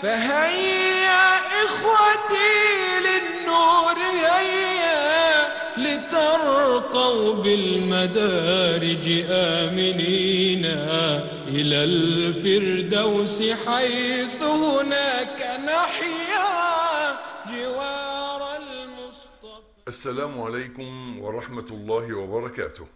فهيا إخوتي للنور هيا لترقوا بالمدارج آمنين إلى الفردوس حيث هناك نحيا جوار المصطفى السلام عليكم ورحمة الله وبركاته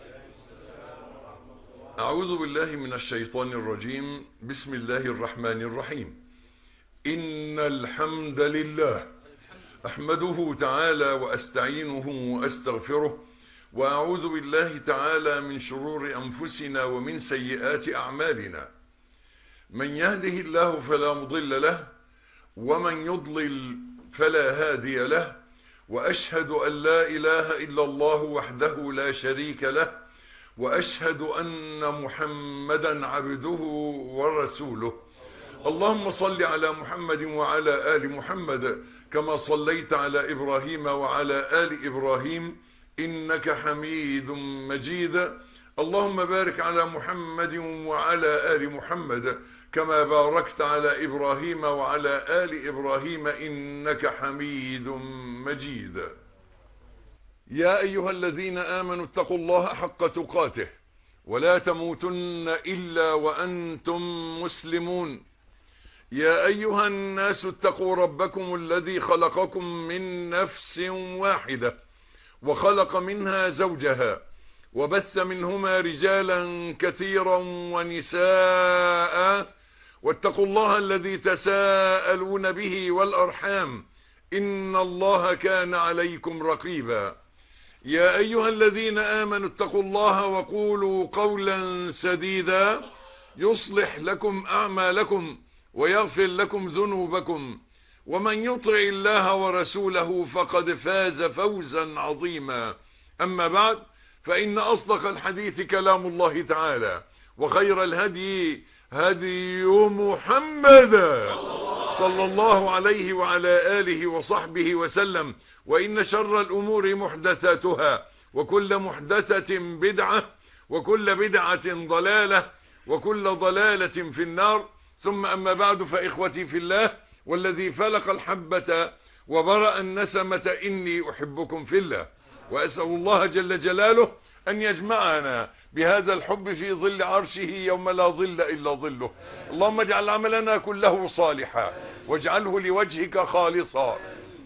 أعوذ بالله من الشيطان الرجيم بسم الله الرحمن الرحيم إن الحمد لله أحمده تعالى وأستعينه وأستغفره وأعوذ بالله تعالى من شرور أنفسنا ومن سيئات أعمالنا من يهده الله فلا مضل له ومن يضلل فلا هادي له وأشهد أن لا إله إلا الله وحده لا شريك له وأشهد أن محمدا عبده ورسوله اللهم صل على محمد وعلى آل محمد كما صليت على إبراهيم وعلى آل إبراهيم إنك حميد مجيد اللهم بارك على محمد وعلى آل محمد كما باركت على إبراهيم وعلى آل إبراهيم إنك حميد مجيد يا أيها الذين آمنوا اتقوا الله حق تقاته ولا تموتن إلا وأنتم مسلمون يا أيها الناس اتقوا ربكم الذي خلقكم من نفس واحدة وخلق منها زوجها وبث منهما رجالا كثيرا ونساء واتقوا الله الذي تساءلون به والأرحام إن الله كان عليكم رقيبا يا أيها الذين آمنوا اتقوا الله وقولوا قولا سديدا يصلح لكم أعمالكم ويغفر لكم ذنوبكم ومن يطع الله ورسوله فقد فاز فوزا عظيما أما بعد فإن أصدق الحديث كلام الله تعالى وخير الهدي هدي محمد صلى الله عليه وعلى آله وصحبه وسلم وإن شر الأمور محدثاتها وكل محدثة بدعة وكل بدعة ضلالة وكل ضلالة في النار ثم أما بعد فإخوتي في الله والذي فلق الحبة وبرأ النسمة إني أحبكم في الله وأسأل الله جل جلاله أن يجمعنا بهذا الحب في ظل عرشه يوم لا ظل إلا ظله اللهم اجعل عملنا كله صالحا واجعله لوجهك خالصا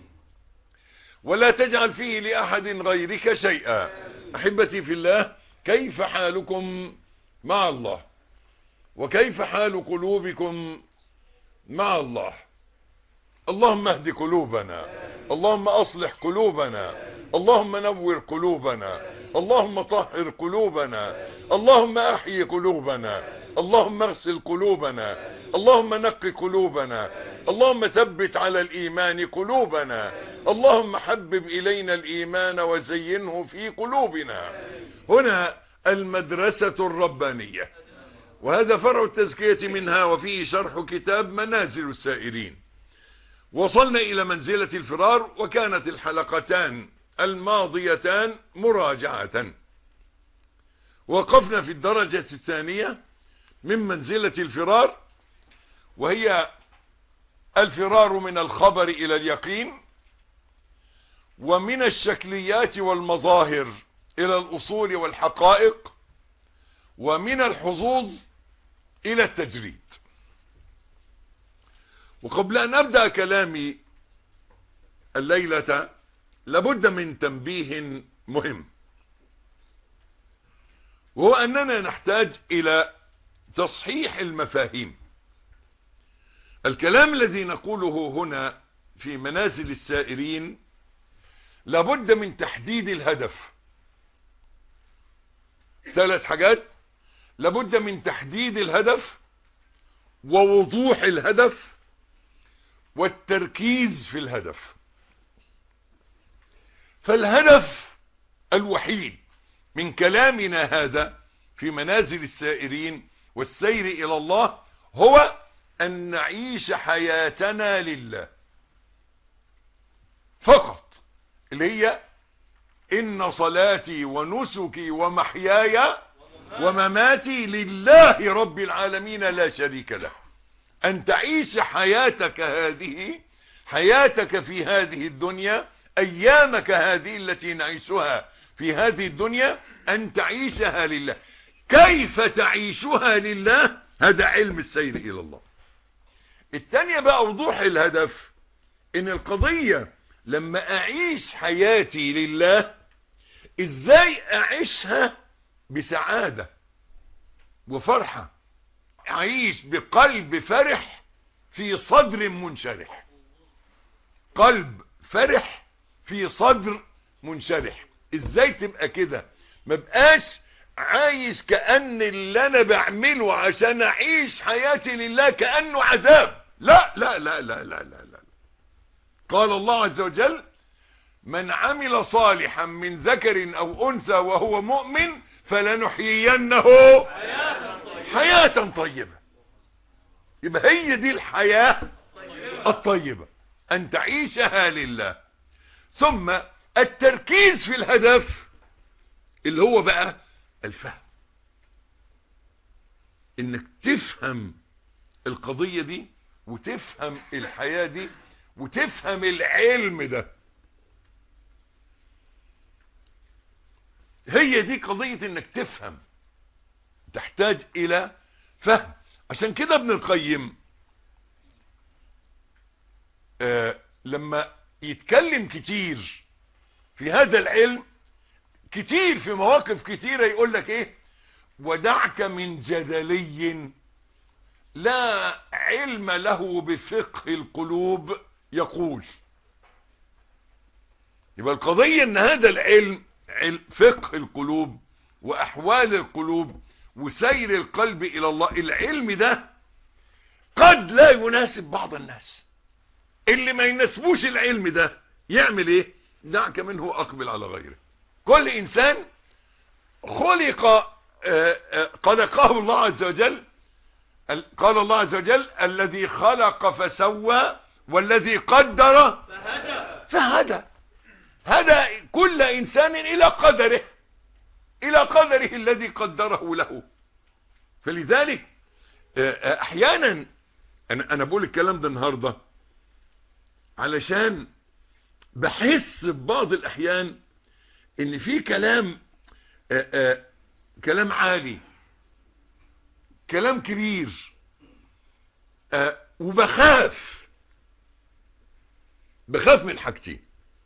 ولا تجعل فيه لأحد غيرك شيئا أحبتي في الله كيف حالكم مع الله وكيف حال قلوبكم مع الله اللهم اهد قلوبنا اللهم أصلح قلوبنا اللهم نور قلوبنا اللهم طهر قلوبنا اللهم أحيي قلوبنا اللهم اغسل قلوبنا اللهم نق قلوبنا اللهم ثبت على الإيمان قلوبنا اللهم حبب إلينا الإيمان وزينه في قلوبنا هنا المدرسة الربانية وهذا فرع التزكية منها وفيه شرح كتاب منازل السائرين وصلنا إلى منزلة الفرار وكانت الحلقتان الماضيتان مراجعة وقفنا في الدرجة الثانية من منزلة الفرار وهي الفرار من الخبر إلى اليقين ومن الشكليات والمظاهر إلى الأصول والحقائق ومن الحظوظ إلى التجريد وقبل أن أبدأ كلامي الليلة لابد من تنبيه مهم وهو أننا نحتاج إلى تصحيح المفاهيم الكلام الذي نقوله هنا في منازل السائرين لابد من تحديد الهدف ثلاث حاجات لابد من تحديد الهدف ووضوح الهدف والتركيز في الهدف فالهدف الوحيد من كلامنا هذا في منازل السائرين والسير إلى الله هو أن نعيش حياتنا لله فقط اللي هي إن صلاتي ونسكي ومحياي ومماتي لله رب العالمين لا شريك له ان تعيش حياتك هذه حياتك في هذه الدنيا ايامك هذه التي نعيشها في هذه الدنيا ان تعيشها لله كيف تعيشها لله هذا علم السير الى الله التانية بقى وضوح الهدف ان القضية لما اعيش حياتي لله ازاي اعيشها بسعادة وفرحة اعيش بقلب فرح في صدر منشرح قلب فرح في صدر منشرح ازاي تبقى كده ما بقاش عايش كأن اللي انا بعمله عشان اعيش حياتي لله كأنه عذاب لا لا لا لا لا لا, لا. قال الله عز وجل من عمل صالحا من ذكر او انثى وهو مؤمن فلنحيينه حياة طيبة يبقى هي دي الحياة الطيبة ان تعيشها لله ثم التركيز في الهدف اللي هو بقى الفهم انك تفهم القضية دي وتفهم الحياة دي وتفهم العلم ده هي دي قضية انك تفهم تحتاج الى فهم عشان كده ابن القيم آه لما يتكلم كتير في هذا العلم كتير في مواقف كتيرة يقول لك ايه ودعك من جدلي لا علم له بفقه القلوب يقول يبقى القضية ان هذا العلم فقه القلوب واحوال القلوب وسير القلب الى الله العلم ده قد لا يناسب بعض الناس اللي ما يناسبوش العلم ده يعمل ايه دعك منه اقبل على غيره كل انسان خلق خلقه الله عز وجل قال الله عز وجل الذي خلق فسوى والذي قدر فهدى فهدى هدى كل انسان الى قدره الى قدره الذي قدره له فلذلك احيانا انا انا بقول الكلام ده النهارده علشان بحس ببعض الاحيان ان في كلام آآ آآ كلام عالي كلام كبير وبخاف بخاف من حاجتين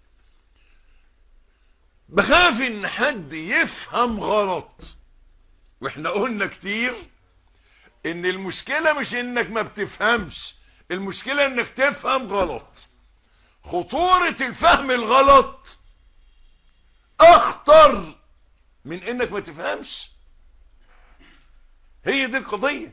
بخاف ان حد يفهم غلط واحنا قلنا كتير ان المشكلة مش انك ما بتفهمش المشكلة انك تفهم غلط خطورة الفهم الغلط اخطر من انك ما تفهمش هي دي القضية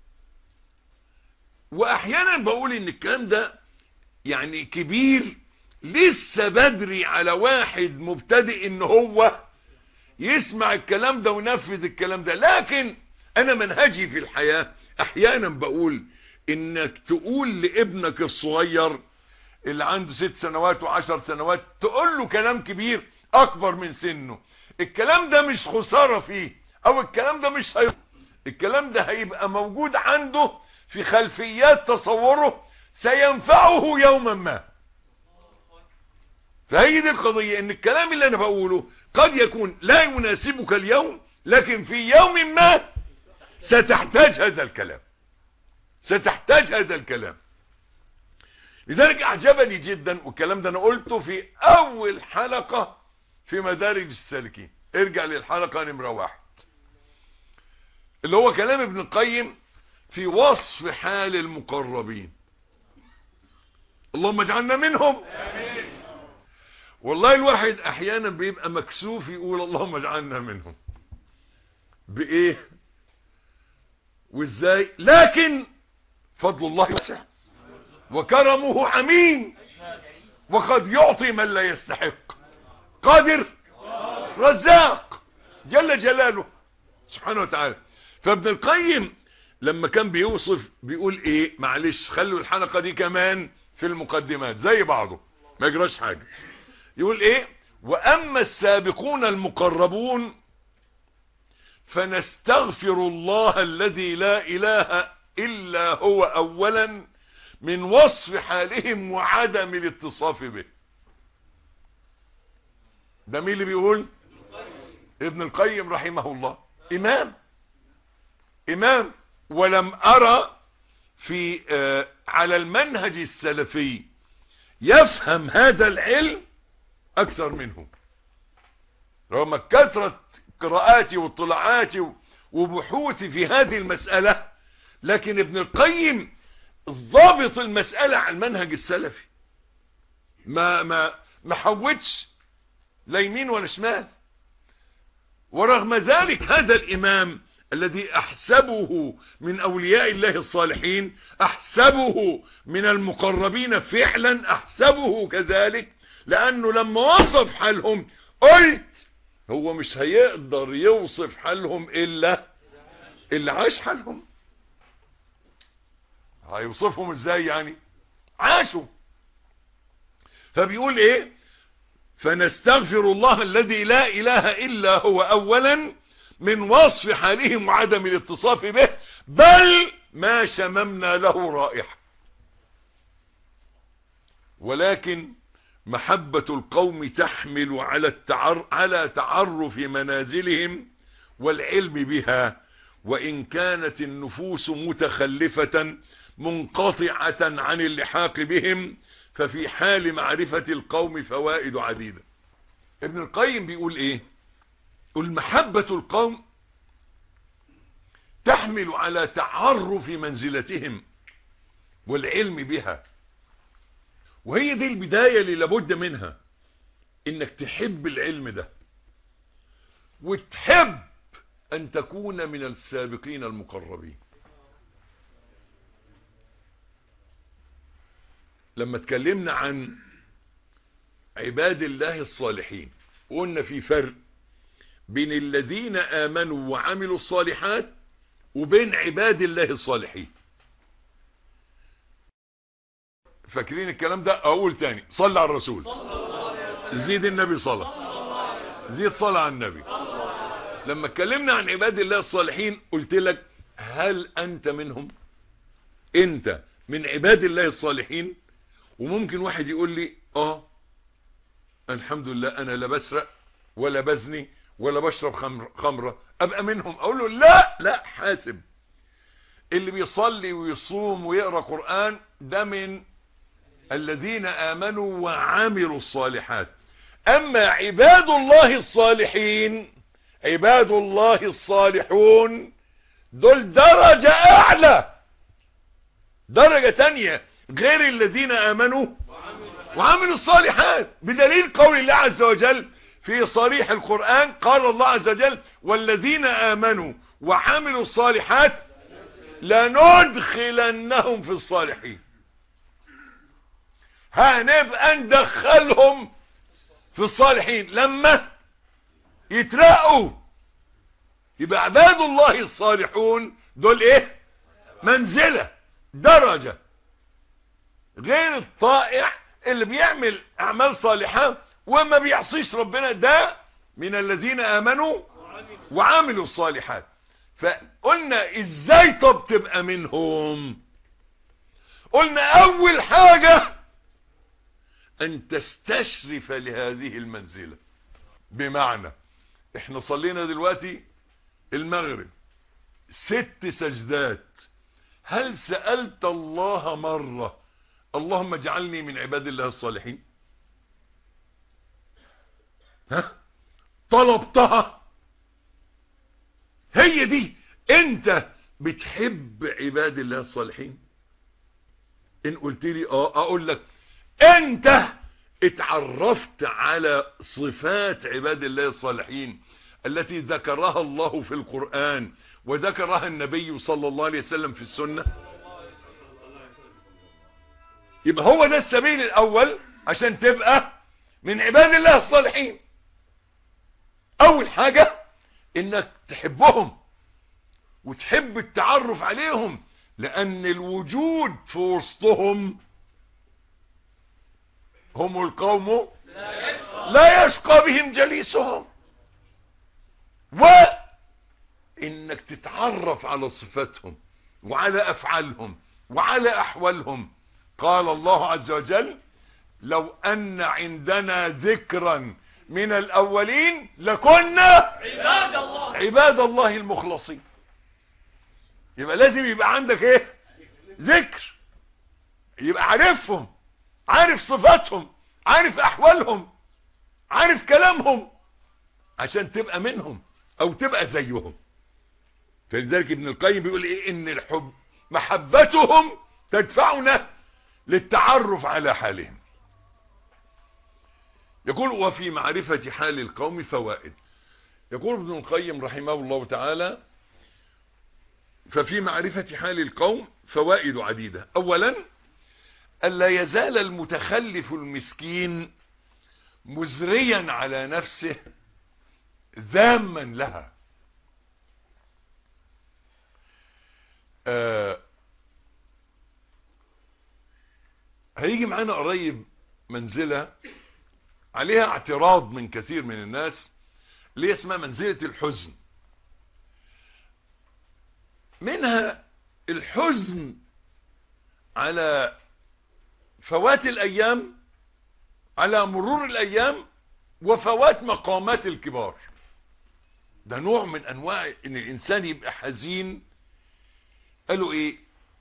واحيانا بقول ان الكلام ده يعني كبير لسه بدري على واحد مبتدئ ان هو يسمع الكلام ده وينفذ الكلام ده لكن انا منهجي في الحياة احيانا بقول انك تقول لابنك الصغير اللي عنده ست سنوات وعشر سنوات تقول له كلام كبير اكبر من سنه الكلام ده مش خسارة فيه او الكلام ده مش هي... الكلام ده هيبقى موجود عنده في خلفيات تصوره سينفعه يوما ما فهي دي القضية ان الكلام اللي انا بقوله قد يكون لا يناسبك اليوم لكن في يوم ما ستحتاج هذا الكلام ستحتاج هذا الكلام لذلك اعجبني جدا والكلام ده انا قلته في اول حلقة في مدارج السالكين ارجع للحلقة نمرة واحد اللي هو كلام ابن القيم في وصف حال المقربين اللهم اجعلنا منهم والله الواحد احيانا بيبقى مكسوف يقول اللهم اجعلنا منهم بايه وازاي لكن فضل الله واسع وكرمه عميم وقد يعطي من لا يستحق قادر رزاق جل جلاله سبحانه وتعالى فابن القيم لما كان بيوصف بيقول ايه معلش خلوا الحلقة دي كمان في المقدمات زي بعضه ما يجراش حاجة يقول ايه واما السابقون المقربون فنستغفر الله الذي لا اله إلا هو أولا من وصف حالهم وعدم الاتصاف به ده مين اللي بيقول ابن القيم رحمه الله إمام إمام ولم أرى في آه على المنهج السلفي يفهم هذا العلم أكثر منه رغم كثرة قراءاتي واطلاعاتي وبحوثي في هذه المسألة لكن ابن القيم ضابط المسألة على المنهج السلفي ما ما ما حوتش لا يمين ولا شمال ورغم ذلك هذا الإمام الذي أحسبه من أولياء الله الصالحين أحسبه من المقربين فعلا أحسبه كذلك لأنه لما وصف حالهم قلت هو مش هيقدر يوصف حالهم إلا اللي عاش حالهم هيوصفهم ازاي يعني عاشوا فبيقول ايه فنستغفر الله الذي لا اله الا هو اولا من وصف حالهم وعدم الاتصاف به بل ما شممنا له رائحة ولكن محبة القوم تحمل على التعر على تعرف منازلهم والعلم بها وإن كانت النفوس متخلفة منقطعة عن اللحاق بهم ففي حال معرفة القوم فوائد عديدة ابن القيم بيقول ايه يقول محبة القوم تحمل على تعرف منزلتهم والعلم بها وهي دي البداية اللي لابد منها انك تحب العلم ده وتحب ان تكون من السابقين المقربين لما اتكلمنا عن عباد الله الصالحين قلنا في فرق بين الذين آمنوا وعملوا الصالحات وبين عباد الله الصالحين فاكرين الكلام ده اقول تاني صلى على الرسول زيد النبي صلى زيد صلى على النبي لما اتكلمنا عن عباد الله الصالحين قلت لك هل انت منهم انت من عباد الله الصالحين وممكن واحد يقول لي اه الحمد لله انا لا بسرق ولا بزني ولا بشرب خمر خمرة ابقى منهم اقول له لا لا حاسب اللي بيصلي ويصوم ويقرأ قرآن ده من الذين امنوا وعملوا الصالحات اما عباد الله الصالحين عباد الله الصالحون دول درجة اعلى درجة تانية غير الذين امنوا وعملوا الصالحات بدليل قول الله عز وجل في صريح القرآن قال الله عز وجل والذين آمنوا وعملوا الصالحات لندخلنهم في الصالحين هنبقى ندخلهم في الصالحين لما يترقوا يبقى عباد الله الصالحون دول ايه منزلة درجة غير الطائع اللي بيعمل اعمال صالحة وما بيعصيش ربنا ده من الذين امنوا وعملوا الصالحات فقلنا ازاي طب تبقى منهم قلنا اول حاجة ان تستشرف لهذه المنزلة بمعنى احنا صلينا دلوقتي المغرب ست سجدات هل سألت الله مرة اللهم اجعلني من عباد الله الصالحين ها طلبتها هي دي انت بتحب عباد الله الصالحين ان قلت لي اه اقول لك انت اتعرفت على صفات عباد الله الصالحين التي ذكرها الله في القرآن وذكرها النبي صلى الله عليه وسلم في السنة يبقى هو ده السبيل الاول عشان تبقى من عباد الله الصالحين اول حاجة انك تحبهم وتحب التعرف عليهم لان الوجود في وسطهم هم القوم لا يشقى بهم جليسهم وانك تتعرف على صفاتهم وعلى افعالهم وعلى احوالهم قال الله عز وجل لو ان عندنا ذكرا من الاولين لكنا عباد الله عباد الله المخلصين يبقى لازم يبقى عندك ايه ذكر يبقى عارفهم عارف صفاتهم عارف احوالهم عارف كلامهم عشان تبقى منهم او تبقى زيهم فلذلك ابن القيم بيقول ايه ان الحب محبتهم تدفعنا للتعرف على حالهم يقول وفي معرفة حال القوم فوائد يقول ابن القيم رحمه الله تعالى ففي معرفة حال القوم فوائد عديدة اولا ألا يزال المتخلف المسكين مزريا على نفسه ذاما لها آه هيجي معانا قريب منزلة عليها اعتراض من كثير من الناس اللي هي اسمها منزلة الحزن منها الحزن على فوات الايام على مرور الايام وفوات مقامات الكبار ده نوع من انواع ان الانسان يبقى حزين قالوا ايه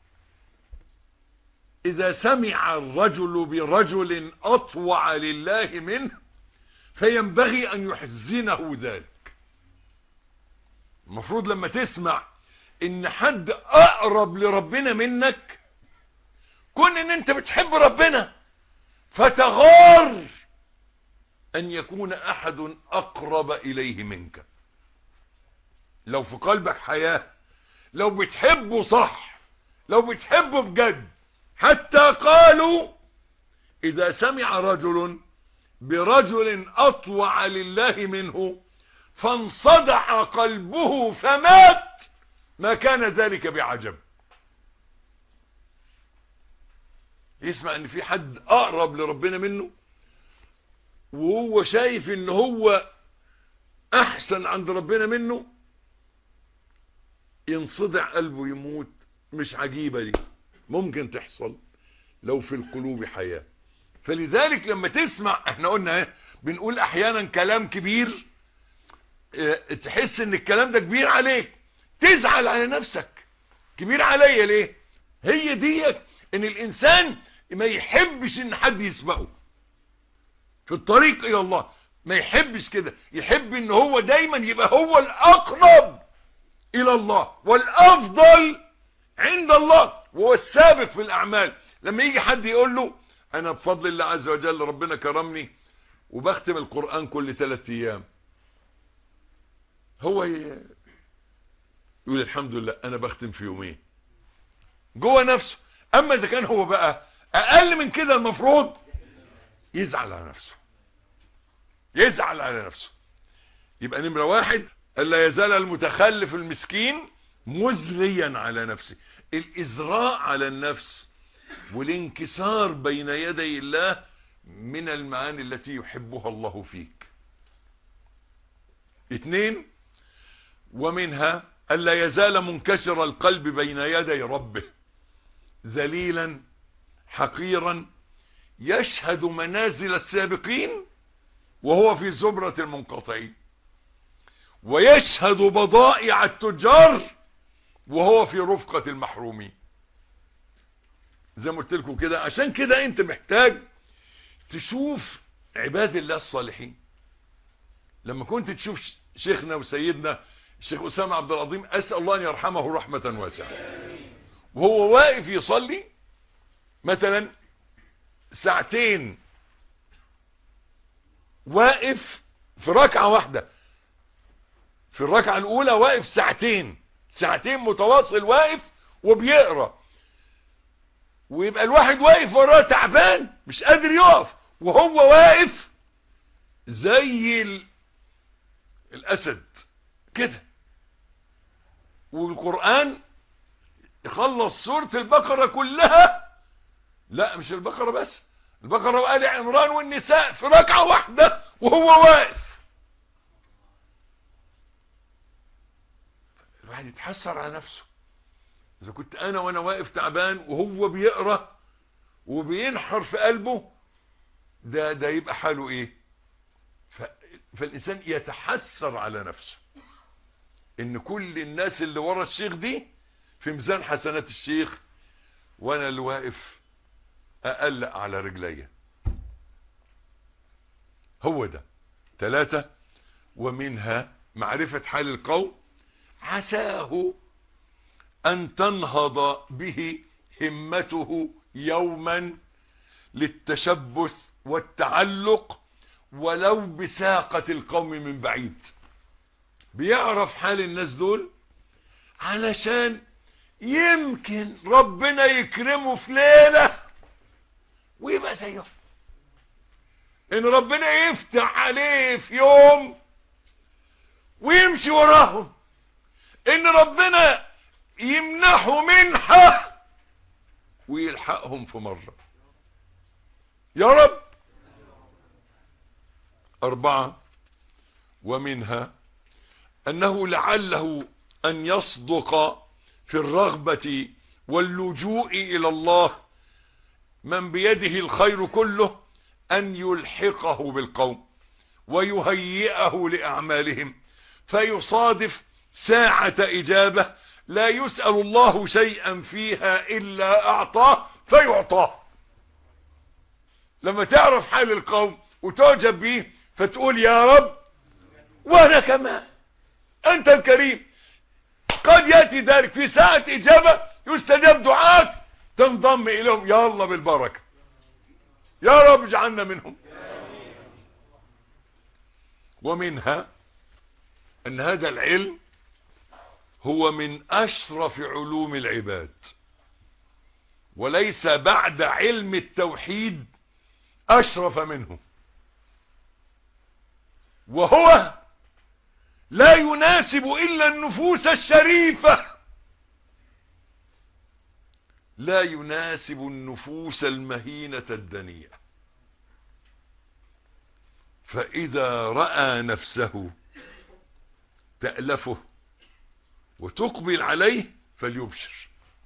اذا سمع الرجل برجل اطوع لله منه فينبغي ان يحزنه ذلك المفروض لما تسمع ان حد اقرب لربنا منك كون ان انت بتحب ربنا فتغار ان يكون احد اقرب اليه منك لو في قلبك حياة لو بتحبه صح لو بتحبه بجد حتى قالوا اذا سمع رجل برجل اطوع لله منه فانصدع قلبه فمات ما كان ذلك بعجب يسمع ان في حد اقرب لربنا منه وهو شايف ان هو احسن عند ربنا منه ينصدع قلبه يموت مش عجيبة دي ممكن تحصل لو في القلوب حياة فلذلك لما تسمع احنا قلنا ايه بنقول احيانا كلام كبير اه تحس ان الكلام ده كبير عليك تزعل على نفسك كبير عليا ليه هي ديت ان الانسان ما يحبش ان حد يسبقه في الطريق الى الله ما يحبش كده يحب ان هو دايما يبقى هو الاقرب الى الله والافضل عند الله وهو السابق في الاعمال لما يجي حد يقول له انا بفضل الله عز وجل ربنا كرمني وبختم القرآن كل ثلاث ايام هو يقول الحمد لله انا بختم في يومين جوه نفسه اما اذا كان هو بقى اقل من كده المفروض يزعل على نفسه يزعل على نفسه يبقى نمرة واحد الا يزال المتخلف المسكين مزريا على نفسه الازراء على النفس والانكسار بين يدي الله من المعاني التي يحبها الله فيك اثنين ومنها الا يزال منكسر القلب بين يدي ربه ذليلا حقيرا يشهد منازل السابقين وهو في زمرة المنقطعين ويشهد بضائع التجار وهو في رفقة المحرومين زي ما قلت لكم كده عشان كده انت محتاج تشوف عباد الله الصالحين لما كنت تشوف شيخنا وسيدنا الشيخ أسامة عبد العظيم أسأل الله أن يرحمه رحمة واسعة وهو واقف يصلي مثلا ساعتين واقف في ركعة واحدة في الركعة الأولى واقف ساعتين ساعتين متواصل واقف وبيقرأ ويبقى الواحد واقف وراه تعبان مش قادر يقف وهو واقف زي ال... الأسد كده والقرآن يخلص سورة البقرة كلها لا مش البقرة بس البقرة وآل عمران والنساء في ركعة واحدة وهو واقف الواحد يتحسر على نفسه اذا كنت انا وانا واقف تعبان وهو بيقرا وبينحر في قلبه ده ده يبقى حاله ايه ف... فالانسان يتحسر على نفسه ان كل الناس اللي ورا الشيخ دي في ميزان حسنات الشيخ وانا اللي واقف اقلق على رجليا هو ده ثلاثة ومنها معرفة حال القوم عساه ان تنهض به همته يوما للتشبث والتعلق ولو بساقة القوم من بعيد بيعرف حال الناس دول علشان يمكن ربنا يكرمه في ليلة ويبقى زيهم ان ربنا يفتح عليه في يوم ويمشي وراهم ان ربنا يمنحه منحة ويلحقهم في مرة يا رب أربعة ومنها أنه لعله أن يصدق في الرغبة واللجوء إلى الله من بيده الخير كله أن يلحقه بالقوم ويهيئه لأعمالهم فيصادف ساعة إجابة لا يسأل الله شيئا فيها إلا أعطاه فيعطاه لما تعرف حال القوم وتعجب به فتقول يا رب وانا كمان انت الكريم قد يأتي ذلك في ساعة اجابة يستجاب دعاك تنضم اليهم يا الله بالبركة يا رب اجعلنا منهم ومنها ان هذا العلم هو من اشرف علوم العباد وليس بعد علم التوحيد اشرف منه وهو لا يناسب الا النفوس الشريفة لا يناسب النفوس المهينة الدنية فاذا رأى نفسه تألفه وتقبل عليه فليبشر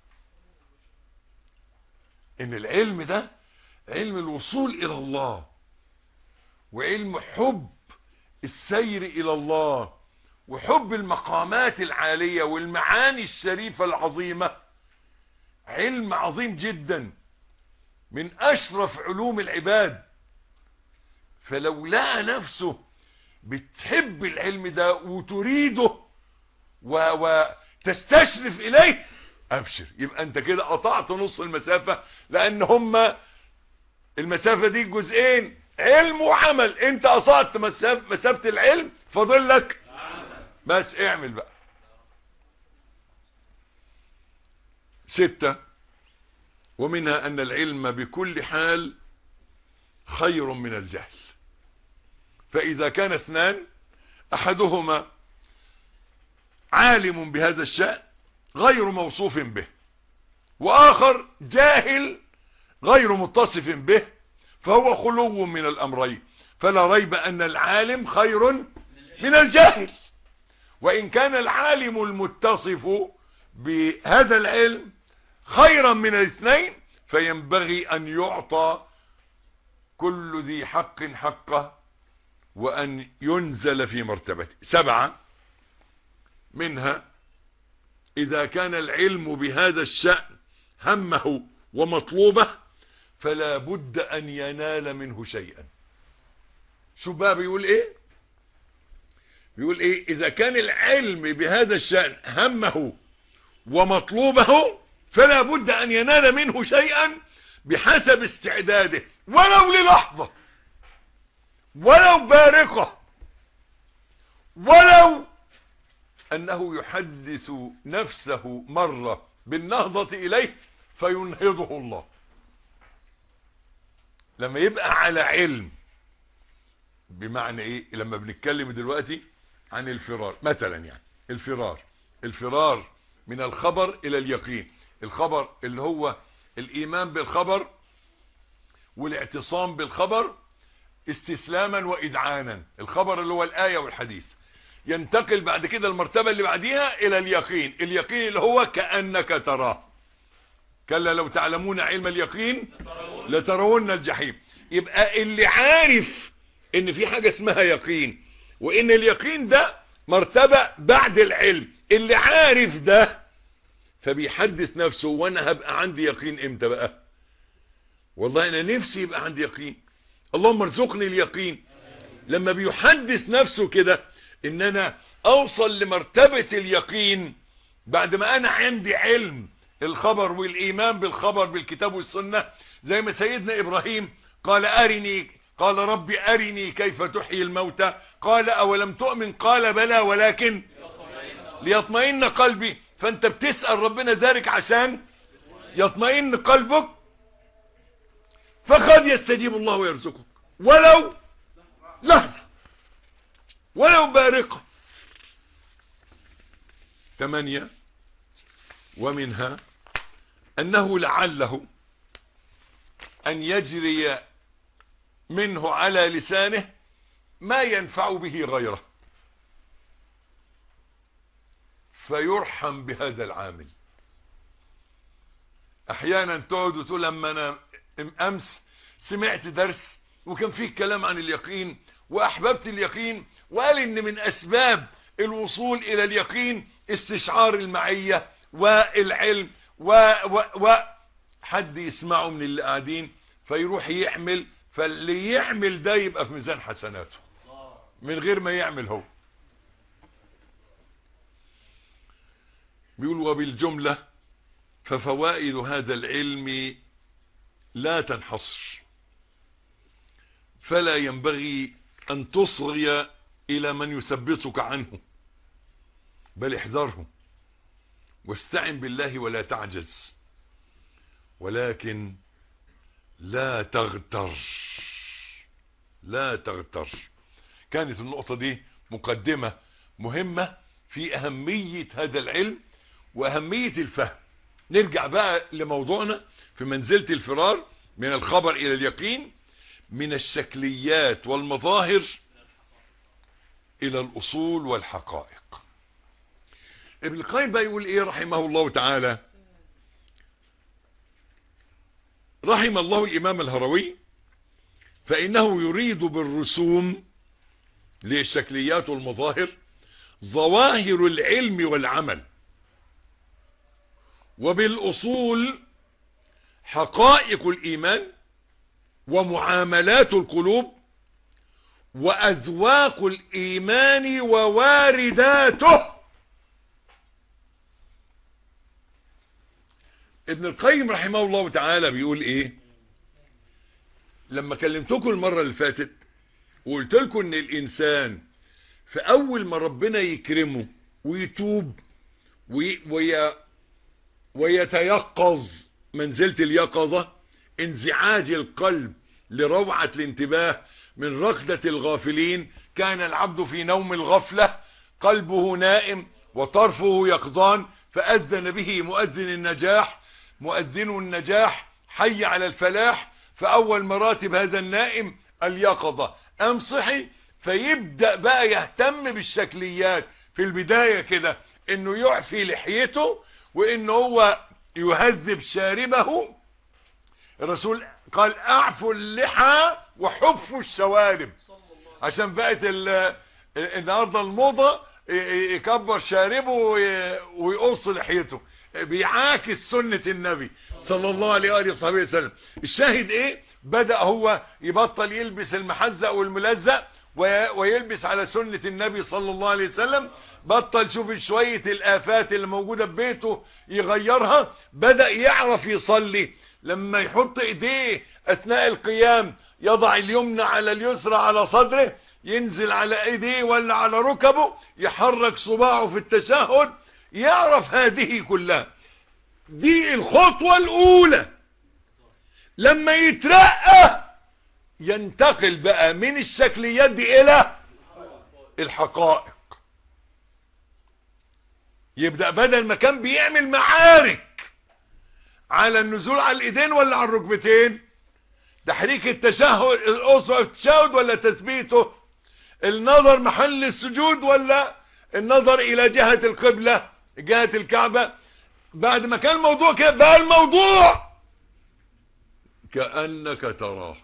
ان العلم ده علم الوصول الى الله وعلم حب السير الى الله وحب المقامات العالية والمعاني الشريفة العظيمة علم عظيم جدا من اشرف علوم العباد فلو لقى نفسه بتحب العلم ده وتريده وتستشرف اليه ابشر يبقى انت كده قطعت نص المسافة لان هما المسافة دي جزئين علم وعمل انت قطعت مسافة العلم فاضل لك بس اعمل بقى ستة ومنها ان العلم بكل حال خير من الجهل فاذا كان اثنان احدهما عالم بهذا الشأن غير موصوف به واخر جاهل غير متصف به فهو خلو من الامرين فلا ريب ان العالم خير من الجاهل وان كان العالم المتصف بهذا العلم خيرا من الاثنين فينبغي ان يعطى كل ذي حق حقه وان ينزل في مرتبته سبعة منها اذا كان العلم بهذا الشأن همه ومطلوبه فلا بد ان ينال منه شيئا شو بقى بيقول ايه بيقول ايه اذا كان العلم بهذا الشأن همه ومطلوبه فلا بد ان ينال منه شيئا بحسب استعداده ولو للحظة ولو بارقة ولو انه يحدث نفسه مرة بالنهضة اليه فينهضه الله لما يبقى على علم بمعنى ايه لما بنتكلم دلوقتي عن الفرار مثلا يعني الفرار الفرار من الخبر الى اليقين الخبر اللي هو الايمان بالخبر والاعتصام بالخبر استسلاما واذعانا الخبر اللي هو الايه والحديث ينتقل بعد كده المرتبة اللي بعديها الى اليقين اليقين اللي هو كأنك تراه كلا لو تعلمون علم اليقين لترون الجحيم يبقى اللي عارف ان في حاجة اسمها يقين وان اليقين ده مرتبة بعد العلم اللي عارف ده فبيحدث نفسه وانا هبقى عندي يقين امتى بقى والله انا نفسي يبقى عندي يقين اللهم ارزقني اليقين لما بيحدث نفسه كده ان انا اوصل لمرتبة اليقين بعد ما انا عندي علم الخبر والايمان بالخبر بالكتاب والسنة زي ما سيدنا ابراهيم قال ارني قال ربي ارني كيف تحيي الموتى قال اولم تؤمن قال بلى ولكن ليطمئن قلبي فانت بتسأل ربنا ذلك عشان يطمئن قلبك فقد يستجيب الله ويرزقك ولو لحظة ولو بارقة ثمانية ومنها أنه لعله أن يجري منه على لسانه ما ينفع به غيره فيرحم بهذا العامل احيانا تقعد وتقول لما انا امس سمعت درس وكان فيه كلام عن اليقين واحببت اليقين وقال ان من اسباب الوصول الى اليقين استشعار المعية والعلم و, و, و حد يسمعه من اللي قاعدين فيروح يعمل فاللي يعمل ده يبقى في ميزان حسناته من غير ما يعمل هو بيقول وبالجملة ففوائد هذا العلم لا تنحصر فلا ينبغي أن تصغي إلى من يثبتك عنه بل احذره واستعن بالله ولا تعجز ولكن لا تغتر لا تغتر كانت النقطة دي مقدمة مهمة في أهمية هذا العلم وأهمية الفهم نرجع بقى لموضوعنا في منزلة الفرار من الخبر إلى اليقين من الشكليات والمظاهر إلى الأصول والحقائق ابن القيم بقى يقول إيه رحمه الله تعالى رحم الله الإمام الهروي فإنه يريد بالرسوم للشكليات والمظاهر ظواهر العلم والعمل وبالأصول حقائق الإيمان ومعاملات القلوب وأذواق الإيمان ووارداته ابن القيم رحمه الله تعالى بيقول ايه لما كلمتكم المرة اللي فاتت وقلت لكم ان الانسان في اول ما ربنا يكرمه ويتوب وي وي ويتيقظ منزلة اليقظة انزعاج القلب لروعة الانتباه من رقدة الغافلين كان العبد في نوم الغفلة قلبه نائم وطرفه يقظان فأذن به مؤذن النجاح مؤذن النجاح حي على الفلاح فأول مراتب هذا النائم اليقظة أم صحي فيبدأ بقى يهتم بالشكليات في البداية كده انه يعفي لحيته وانه هو يهذب شاربه الرسول قال اعفوا اللحى وحفوا الشوارب عشان بقت النهارده الموضة يكبر شاربه ويقص لحيته بيعاكس سنة النبي صلى الله عليه وآله وصحبه وسلم الشاهد ايه بدأ هو يبطل يلبس المحزق والملزق ويلبس على سنة النبي صلى الله عليه وسلم بطل شوف شوية الآفات اللي موجودة في بيته يغيرها بدأ يعرف يصلي لما يحط ايديه اثناء القيام يضع اليمنى على اليسرى على صدره ينزل على ايديه ولا على ركبه يحرك صباعه في التشهد يعرف هذه كلها دي الخطوة الاولى لما يترقى ينتقل بقى من الشكليات دي الى الحقائق يبدأ بدل ما كان بيعمل معارك على النزول على الايدين ولا على الركبتين تحريك التشهد الاصبع في التشهد ولا تثبيته النظر محل السجود ولا النظر الى جهة القبلة جهة الكعبة بعد ما كان الموضوع كده بقى الموضوع كأنك تراه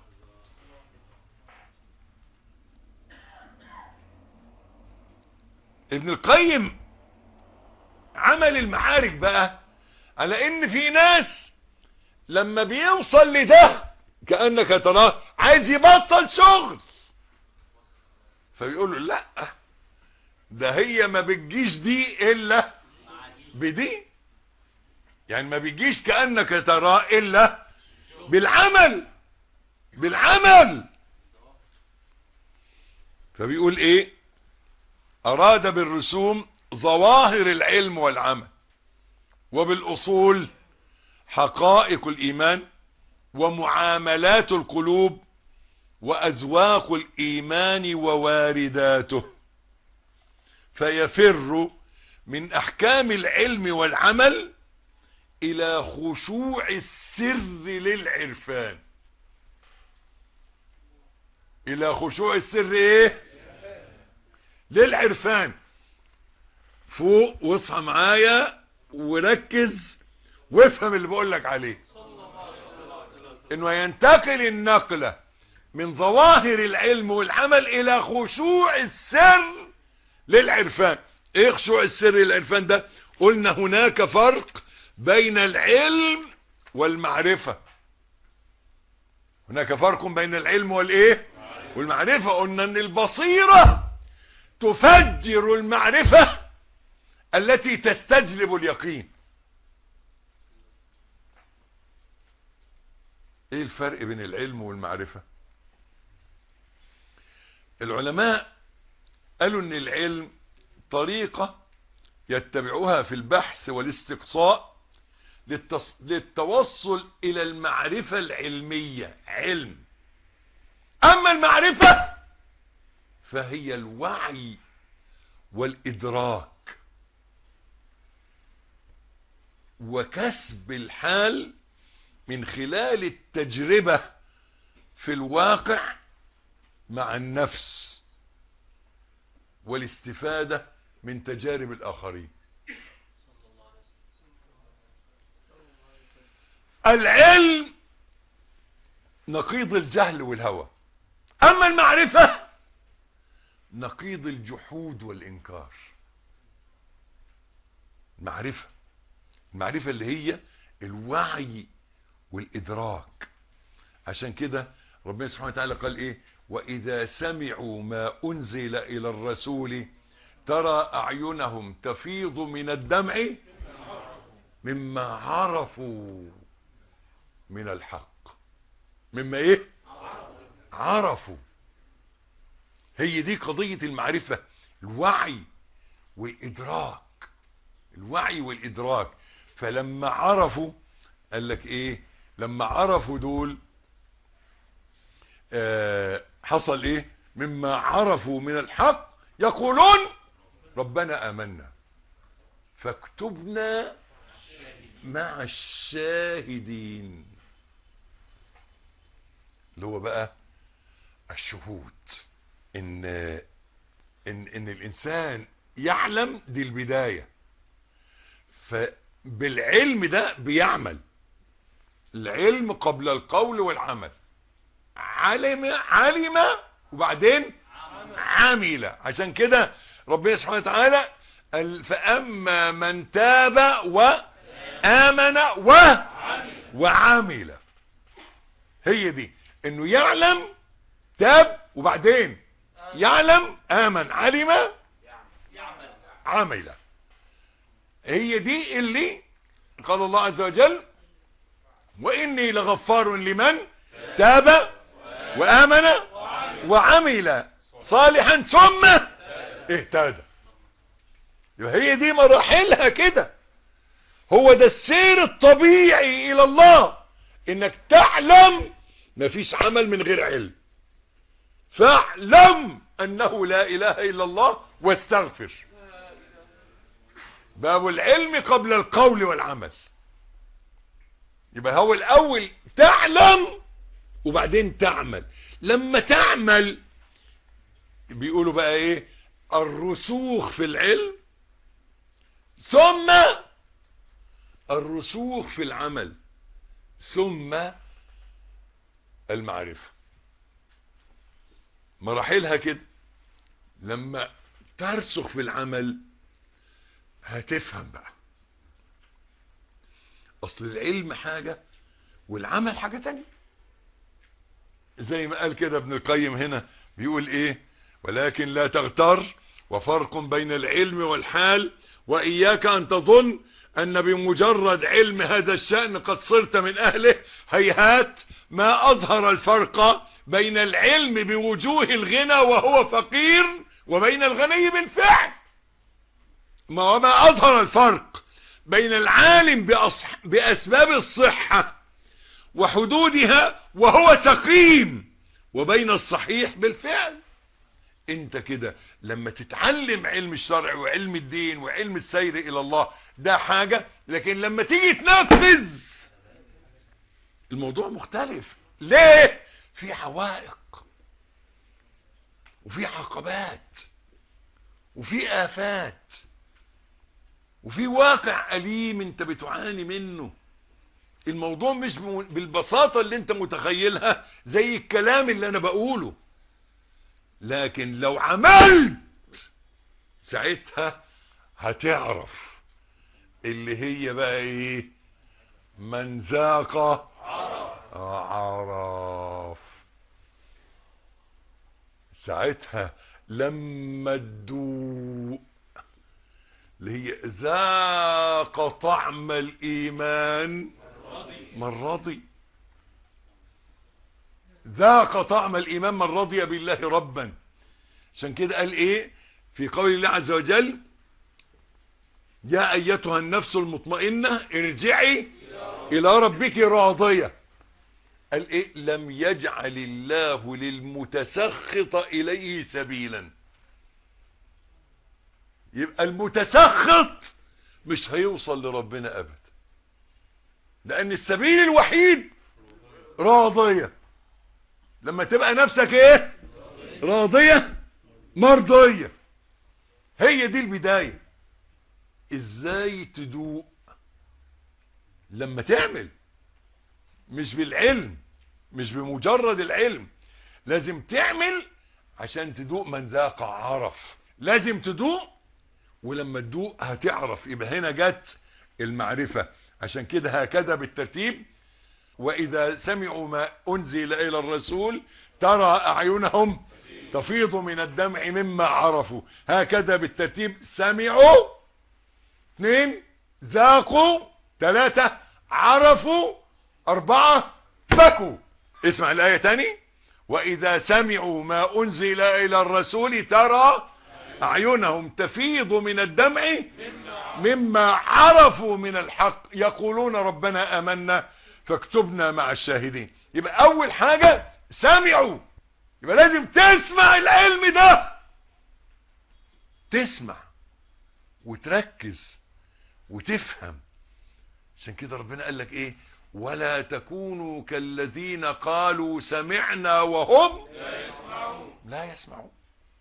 ابن القيم عمل المعارك بقى على ان في ناس لما بيوصل لده كأنك تراه عايز يبطل شغل فيقول له لا ده هي ما بتجيش دي الا بدي يعني ما بيجيش كأنك تراه الا بالعمل بالعمل فبيقول ايه اراد بالرسوم ظواهر العلم والعمل وبالاصول حقائق الايمان ومعاملات القلوب وأذواق الإيمان ووارداته فيفر من أحكام العلم والعمل إلى خشوع السر للعرفان إلى خشوع السر إيه للعرفان فوق واصحى معايا وركز وافهم اللي بقول لك عليه انه ينتقل النقله من ظواهر العلم والعمل الى خشوع السر للعرفان ايه خشوع السر للعرفان ده قلنا هناك فرق بين العلم والمعرفة هناك فرق بين العلم والايه والمعرفة قلنا ان البصيرة تفجر المعرفة التي تستجلب اليقين ايه الفرق بين العلم والمعرفة العلماء قالوا ان العلم طريقة يتبعوها في البحث والاستقصاء للتص... للتوصل الى المعرفة العلمية علم اما المعرفة فهي الوعي والادراك وكسب الحال من خلال التجربة في الواقع مع النفس والاستفادة من تجارب الآخرين العلم نقيض الجهل والهوى أما المعرفة نقيض الجحود والإنكار المعرفة المعرفة اللي هي الوعي والإدراك عشان كده ربنا سبحانه وتعالى قال إيه وإذا سمعوا ما أنزل إلى الرسول ترى أعينهم تفيض من الدمع مما عرفوا من الحق مما إيه عرفوا هي دي قضية المعرفة الوعي والإدراك الوعي والإدراك فلما عرفوا قال لك إيه لما عرفوا دول آه حصل ايه مما عرفوا من الحق يقولون ربنا امنا فاكتبنا مع الشاهدين اللي هو بقى الشهود ان ان ان الانسان يعلم دي البداية فبالعلم ده بيعمل العلم قبل القول والعمل علم علم وبعدين عمل عشان كده ربنا سبحانه وتعالى فأما من تاب وآمن و وعمل هي دي انه يعلم تاب وبعدين يعلم آمن علم عمل هي دي اللي قال الله عز وجل وإني لغفار لمن تاب وآمن وعمل صالحا ثم اهتدى هي دي مراحلها كده هو ده السير الطبيعي الى الله انك تعلم مفيش عمل من غير علم فاعلم انه لا اله الا الله واستغفر باب العلم قبل القول والعمل يبقى هو الاول تعلم وبعدين تعمل لما تعمل بيقولوا بقى ايه الرسوخ في العلم ثم الرسوخ في العمل ثم المعرفة مراحلها كده لما ترسخ في العمل هتفهم بقى اصل العلم حاجة والعمل حاجة تانية زي ما قال كده ابن القيم هنا بيقول ايه ولكن لا تغتر وفرق بين العلم والحال واياك ان تظن ان بمجرد علم هذا الشأن قد صرت من اهله هيهات ما اظهر الفرق بين العلم بوجوه الغنى وهو فقير وبين الغني بالفعل ما وما اظهر الفرق بين العالم بأصح باسباب الصحة وحدودها وهو سقيم وبين الصحيح بالفعل انت كده لما تتعلم علم الشرع وعلم الدين وعلم السير الى الله ده حاجة لكن لما تيجي تنفذ الموضوع مختلف ليه في عوائق وفي عقبات وفي آفات وفي واقع أليم انت بتعاني منه الموضوع مش بالبساطة اللي انت متخيلها زي الكلام اللي انا بقوله لكن لو عملت ساعتها هتعرف اللي هي بقى ايه من ذاق عرف ساعتها لما تدوق اللي هي ذاق طعم الايمان من رضي ذاق طعم الايمان من رضي بالله ربا عشان كده قال ايه في قول الله عز وجل يا ايتها النفس المطمئنة ارجعي الى ربك راضية قال ايه لم يجعل الله للمتسخط اليه سبيلا يبقى المتسخط مش هيوصل لربنا ابدا لان السبيل الوحيد راضية لما تبقى نفسك ايه راضية مرضية هي دي البداية ازاي تدوق لما تعمل مش بالعلم مش بمجرد العلم لازم تعمل عشان تدوق من ذاق عرف لازم تدوق ولما تدوق هتعرف يبقى هنا جت المعرفة عشان كده هكذا بالترتيب واذا سمعوا ما انزل الى الرسول ترى اعينهم تفيض من الدمع مما عرفوا هكذا بالترتيب سمعوا اثنين ذاقوا ثلاثة عرفوا اربعة بكوا اسمع الاية تاني واذا سمعوا ما انزل الى الرسول ترى اعينهم تفيض من الدمع مما عرفوا من الحق يقولون ربنا امنا فاكتبنا مع الشاهدين يبقى اول حاجة سمعوا يبقى لازم تسمع العلم ده تسمع وتركز وتفهم عشان كده ربنا قال لك ايه ولا تكونوا كالذين قالوا سمعنا وهم لا يسمعون لا يسمعون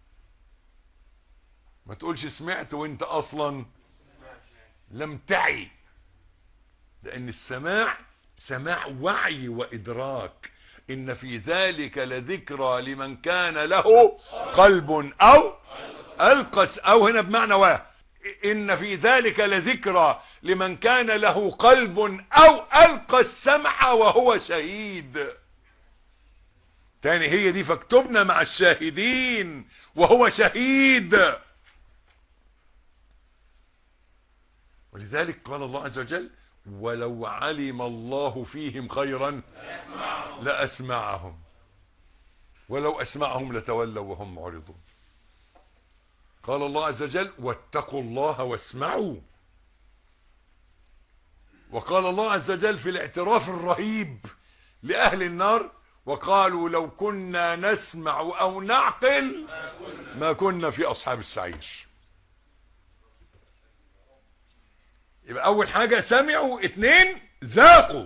ما تقولش سمعت وانت اصلا لم تعي لان السماع سماع وعي وادراك ان في ذلك لذكرى لمن كان له قلب او القس او هنا بمعنى واه ان في ذلك لذكرى لمن كان له قلب او القى السمع وهو شهيد تاني هي دي فاكتبنا مع الشاهدين وهو شهيد ولذلك قال الله عز وجل ولو علم الله فيهم خيرا لأسمعهم ولو أسمعهم لتولوا وهم معرضون قال الله عز وجل واتقوا الله واسمعوا وقال الله عز وجل في الاعتراف الرهيب لأهل النار وقالوا لو كنا نسمع أو نعقل ما كنا في أصحاب السعير يبقى أول حاجة سمعوا اتنين ذاقوا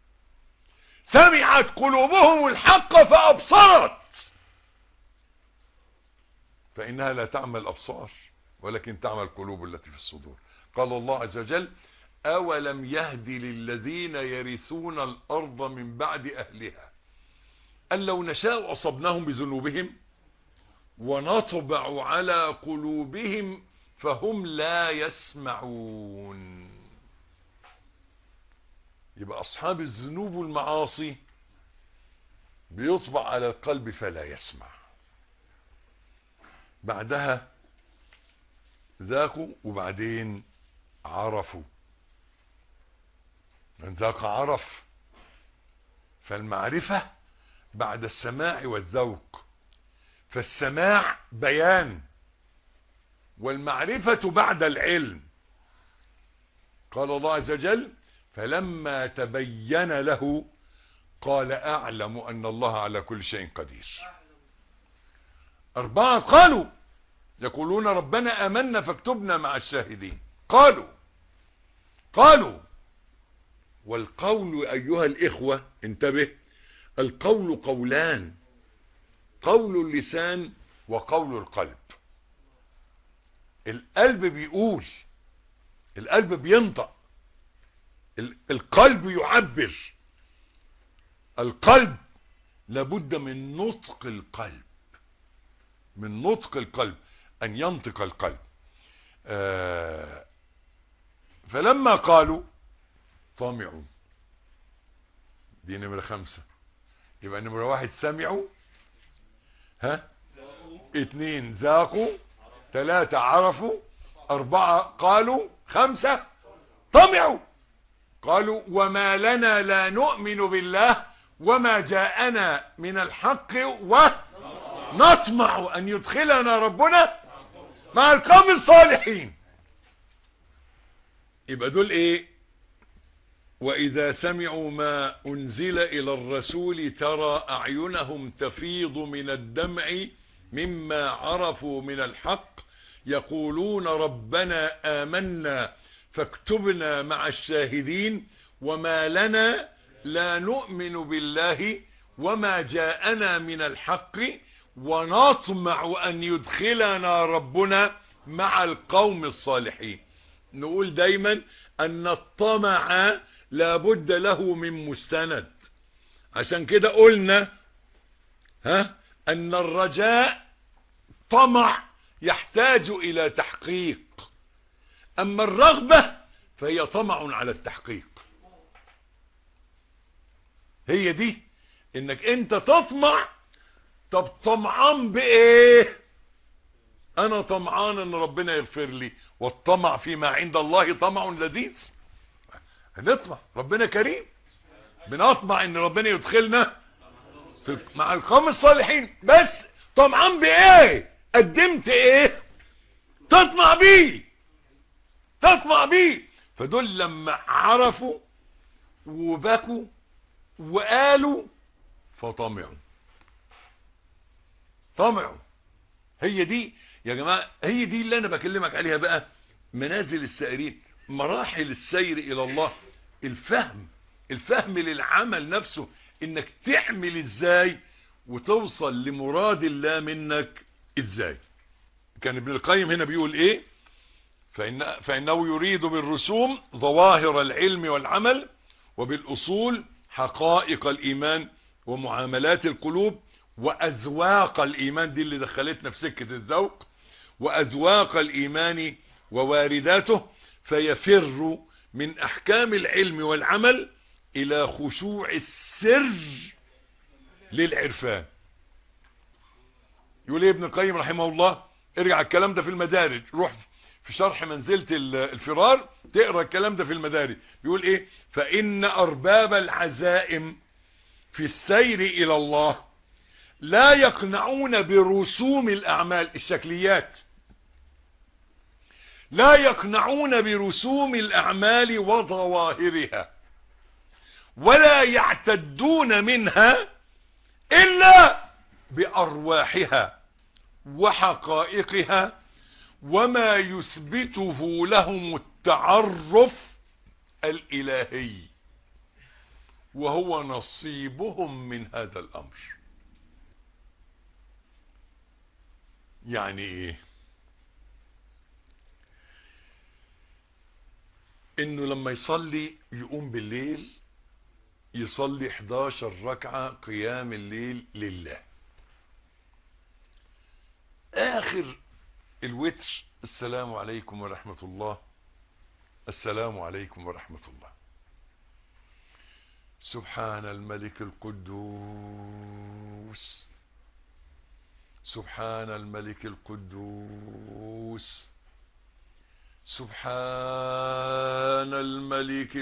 سمعت قلوبهم الحق فأبصرت فإنها لا تعمى الأبصار ولكن تعمى القلوب التي في الصدور قال الله عز وجل أولم يهد للذين يرثون الأرض من بعد أهلها أن لو نشاء أصبناهم بذنوبهم ونطبع على قلوبهم فهم لا يسمعون يبقى أصحاب الذنوب والمعاصي بيطبع على القلب فلا يسمع بعدها ذاقوا وبعدين عرفوا من ذاق عرف فالمعرفة بعد السماع والذوق فالسماع بيان والمعرفة بعد العلم قال الله عز وجل فلما تبين له قال أعلم أن الله على كل شيء قدير أربعة قالوا يقولون ربنا آمنا فاكتبنا مع الشاهدين قالوا قالوا والقول أيها الإخوة انتبه القول قولان قول اللسان وقول القلب القلب بيقول القلب بينطق القلب يعبر القلب لابد من نطق القلب من نطق القلب ان ينطق القلب آه فلما قالوا طمعوا دي نمرة خمسة يبقى نمرة واحد سمعوا ها اتنين ذاقوا ثلاثة عرفوا اربعة قالوا خمسة طمعوا قالوا وما لنا لا نؤمن بالله وما جاءنا من الحق ونطمع ان يدخلنا ربنا مع القوم الصالحين يبقى دول ايه واذا سمعوا ما انزل الى الرسول ترى اعينهم تفيض من الدمع مما عرفوا من الحق يقولون ربنا امنا فاكتبنا مع الشاهدين وما لنا لا نؤمن بالله وما جاءنا من الحق ونطمع ان يدخلنا ربنا مع القوم الصالحين نقول دايما ان الطمع لابد له من مستند عشان كده قلنا ها ان الرجاء طمع يحتاج الى تحقيق اما الرغبة فهي طمع على التحقيق هي دي انك انت تطمع طب طمعان بايه انا طمعان ان ربنا يغفر لي والطمع فيما عند الله طمع لذيذ هنطمع ربنا كريم بنطمع ان ربنا يدخلنا في مع القوم الصالحين بس طمعان بايه قدمت ايه تطمع بيه تطمع بيه فدول لما عرفوا وبكوا وقالوا فطمعوا طمعوا هي دي يا جماعة هي دي اللي انا بكلمك عليها بقى منازل السائرين مراحل السير الى الله الفهم الفهم للعمل نفسه انك تعمل ازاي وتوصل لمراد الله منك ازاي كان ابن القيم هنا بيقول ايه فإن فإنه يريد بالرسوم ظواهر العلم والعمل وبالأصول حقائق الإيمان ومعاملات القلوب وأذواق الإيمان دي اللي دخلتنا في سكة الذوق وأذواق الإيمان ووارداته فيفر من أحكام العلم والعمل إلى خشوع السر للعرفان يقول ايه ابن القيم رحمه الله ارجع الكلام ده في المدارج روح في شرح منزلة الفرار تقرأ الكلام ده في المدارج بيقول ايه فإن أرباب العزائم في السير إلى الله لا يقنعون برسوم الأعمال الشكليات لا يقنعون برسوم الأعمال وظواهرها ولا يعتدون منها إلا بأرواحها وحقائقها وما يثبته لهم التعرف الإلهي وهو نصيبهم من هذا الأمر يعني ايه انه لما يصلي يقوم بالليل يصلي 11 ركعة قيام الليل لله اخر الوتر السلام عليكم ورحمة الله السلام عليكم ورحمة الله سبحان الملك القدوس سبحان الملك القدوس سبحان الملك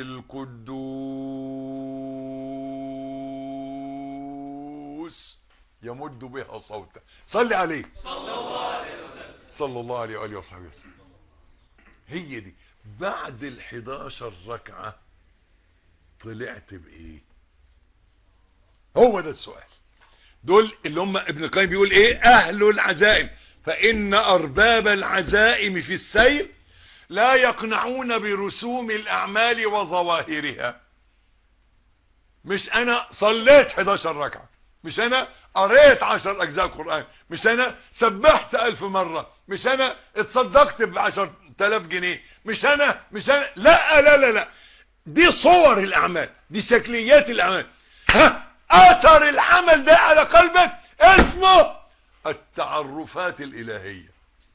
القدوس يمد بها صوتا صلي عليه صلى الله عليه وآله وصحبه وسلم هي دي بعد الحداشر ركعة طلعت بإيه هو ده السؤال دول اللي هم ابن القيم بيقول ايه اهل العزائم فان ارباب العزائم في السير لا يقنعون برسوم الاعمال وظواهرها مش انا صليت 11 ركعة مش انا قريت 10 اجزاء قرآن مش انا سبحت الف مرة مش انا اتصدقت ب 10000 جنيه مش انا مش انا لا لا لا لا دي صور الاعمال دي شكليات الاعمال ها اثر العمل ده على قلبك اسمه التعرفات الالهية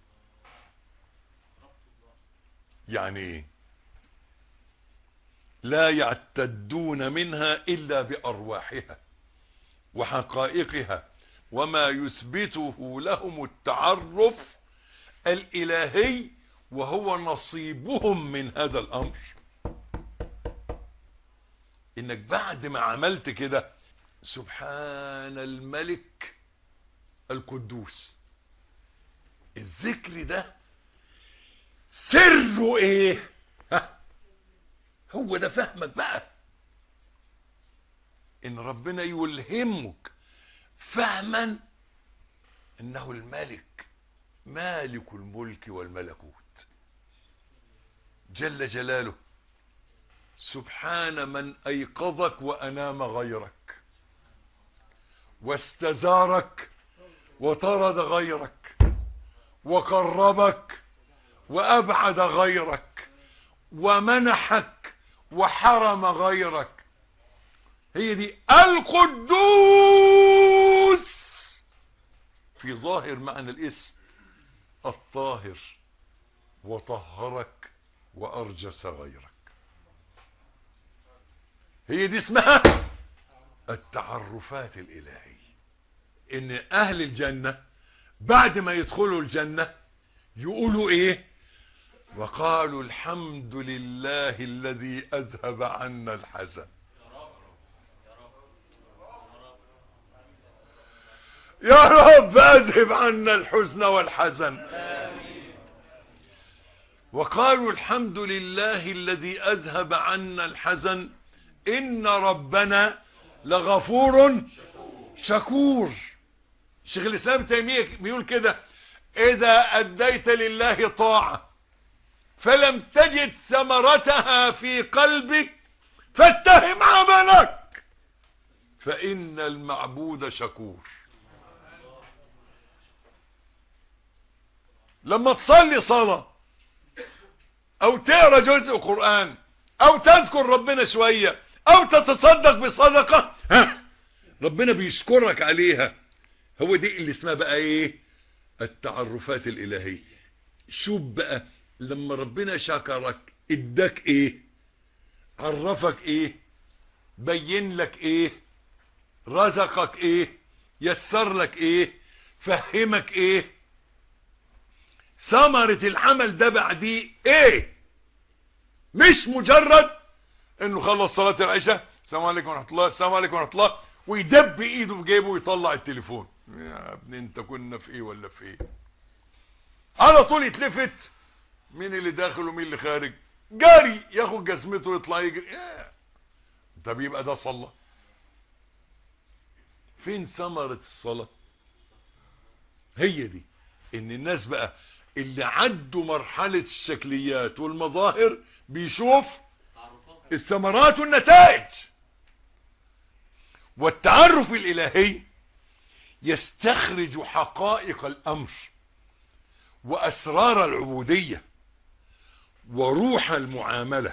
يعني ايه لا يعتدون منها الا بارواحها وحقائقها وما يثبته لهم التعرف الالهي وهو نصيبهم من هذا الامر انك بعد ما عملت كده سبحان الملك القدوس الذكر ده سره ايه ها هو ده فهمك بقى ان ربنا يلهمك فهما انه الملك مالك الملك والملكوت جل جلاله سبحان من ايقظك وانام غيرك واستزارك وطرد غيرك وقربك وابعد غيرك ومنحك وحرم غيرك هي دي القدوس في ظاهر معنى الاسم الطاهر وطهرك وارجس غيرك هي دي اسمها التعرفات الالهية ان اهل الجنة بعد ما يدخلوا الجنة يقولوا ايه وقالوا الحمد لله الذي اذهب عنا الحزن يا رب اذهب عنا الحزن والحزن وقالوا الحمد لله الذي اذهب عنا الحزن ان ربنا لغفور شكور شيخ الاسلام تيمية بيقول كده اذا اديت لله طاعة فلم تجد ثمرتها في قلبك فاتهم عملك فان المعبود شكور لما تصلي صلاة او تقرا جزء قرآن او تذكر ربنا شوية او تتصدق بصدقة ها ربنا بيشكرك عليها هو دي اللي اسمها بقى ايه التعرفات الالهية شوف بقى لما ربنا شكرك اداك ايه عرفك ايه بين لك ايه رزقك ايه يسر لك ايه فهمك ايه ثمرة العمل ده بعديه ايه مش مجرد انه خلص صلاة العشاء السلام عليكم ورحمة الله السلام عليكم ورحمة الله ويدب ايده في جيبه ويطلع التليفون يا ابني انت كنا في ايه ولا في ايه على طول يتلفت مين اللي داخل ومين اللي خارج جاري ياخد جزمته ويطلع يجري طب يبقى ده صلى فين ثمرة الصلاة هي دي ان الناس بقى اللي عدوا مرحلة الشكليات والمظاهر بيشوف الثمرات والنتائج والتعرف الالهي يستخرج حقائق الامر وأسرار العبودية وروح المعاملة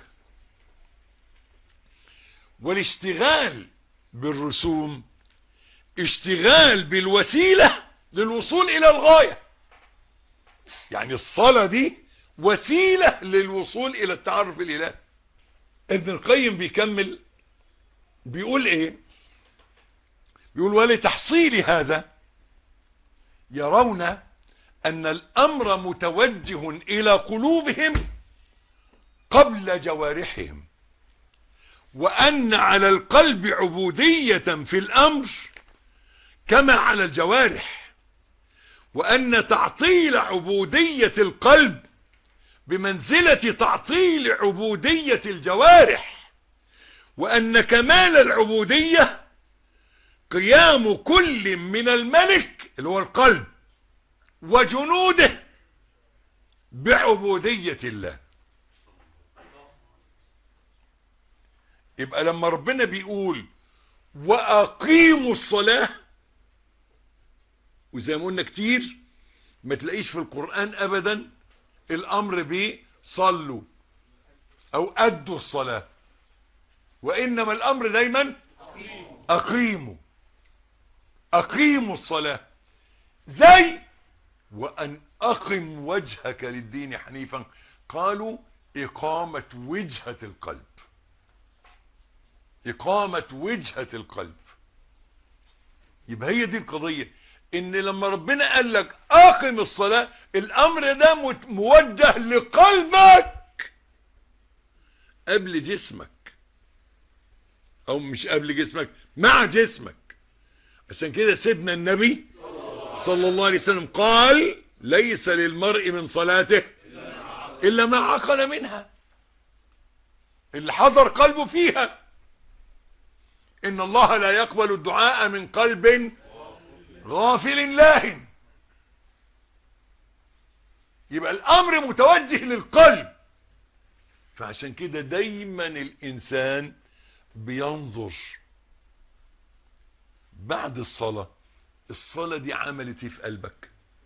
والاشتغال بالرسوم اشتغال بالوسيلة للوصول إلى الغاية يعني الصلاة دي وسيلة للوصول إلى التعرف الإلهي ابن القيم بيكمل بيقول ايه بيقول ولتحصيل هذا يرون ان الامر متوجه الى قلوبهم قبل جوارحهم وان على القلب عبودية في الامر كما على الجوارح وان تعطيل عبودية القلب بمنزلة تعطيل عبودية الجوارح وأن كمال العبودية قيام كل من الملك اللي هو القلب وجنوده بعبودية الله يبقى لما ربنا بيقول وأقيموا الصلاة وزي ما قلنا كتير ما تلاقيش في القرآن أبدا الأمر بصلوا أو أدوا الصلاة وإنما الأمر دايما أقيموا أقيموا الصلاة زي وأن أقم وجهك للدين حنيفا قالوا إقامة وجهة القلب إقامة وجهة القلب يبقى هي دي القضية ان لما ربنا قال لك اقم الصلاة الامر ده موجه لقلبك قبل جسمك او مش قبل جسمك مع جسمك عشان كده سيدنا النبي صلى الله عليه وسلم قال ليس للمرء من صلاته الا ما عقل منها اللي حضر قلبه فيها ان الله لا يقبل الدعاء من قلب غافل لاهن يبقى الامر متوجه للقلب فعشان كده دايما الانسان بينظر بعد الصلاة الصلاة دي عملت ايه في قلبك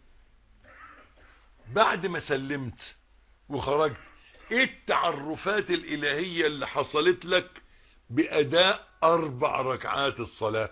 بعد ما سلمت وخرجت ايه التعرفات الالهية اللي حصلت لك باداء اربع ركعات الصلاه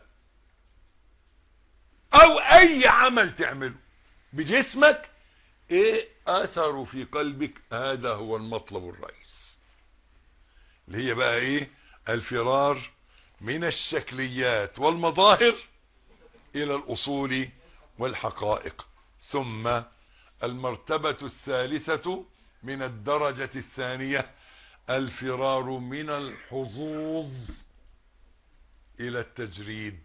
او اي عمل تعمله بجسمك ايه اثره في قلبك هذا هو المطلب الرئيس اللي هي بقى ايه الفرار من الشكليات والمظاهر الى الاصول والحقائق ثم المرتبة الثالثة من الدرجة الثانية الفرار من الحظوظ الى التجريد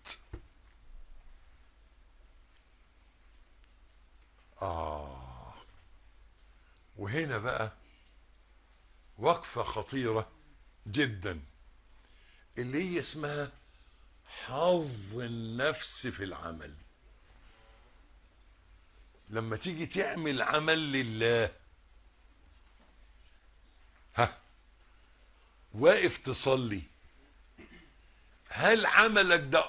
آه وهنا بقى وقفة خطيرة جدا اللي هي اسمها حظ النفس في العمل لما تيجي تعمل عمل لله ها واقف تصلي هل عملك ده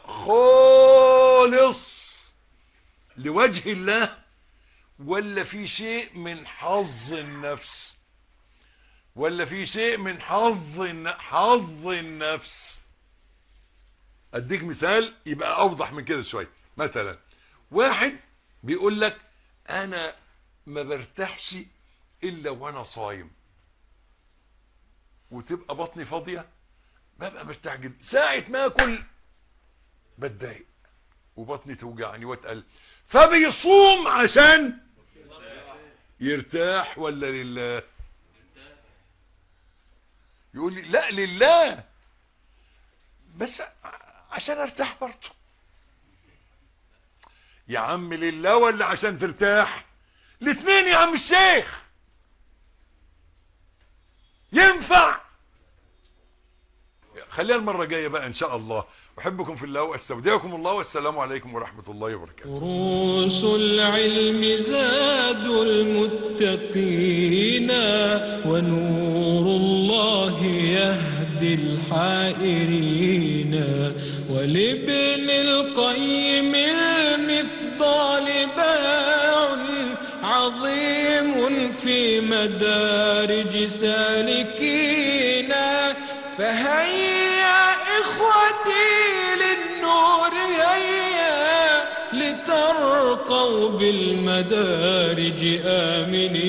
خالص لوجه الله ولا في شيء من حظ النفس ولا في شيء من حظ حظ النفس اديك مثال يبقى اوضح من كده شويه مثلا واحد بيقول لك انا ما برتاحش الا وانا صايم وتبقى بطني فاضيه ببقى مرتاح جدا ساعه ما اكل بتضايق وبطني توجعني واتقل فبيصوم عشان يرتاح ولا لله يقول لي لا لله بس عشان ارتاح برضه يا عم لله ولا عشان ترتاح الاثنين يا عم الشيخ ينفع خليها المرة الجاية بقى ان شاء الله احبكم في الله واستودعكم الله والسلام عليكم ورحمة الله وبركاته دروس العلم زاد المتقين ونور الله يهدي الحائرين ولابن القيم المفضال باع عظيم عظيم في مدارج سالكينا فهيا إخوتي للنور هيا لترقوا بالمدارج آمنين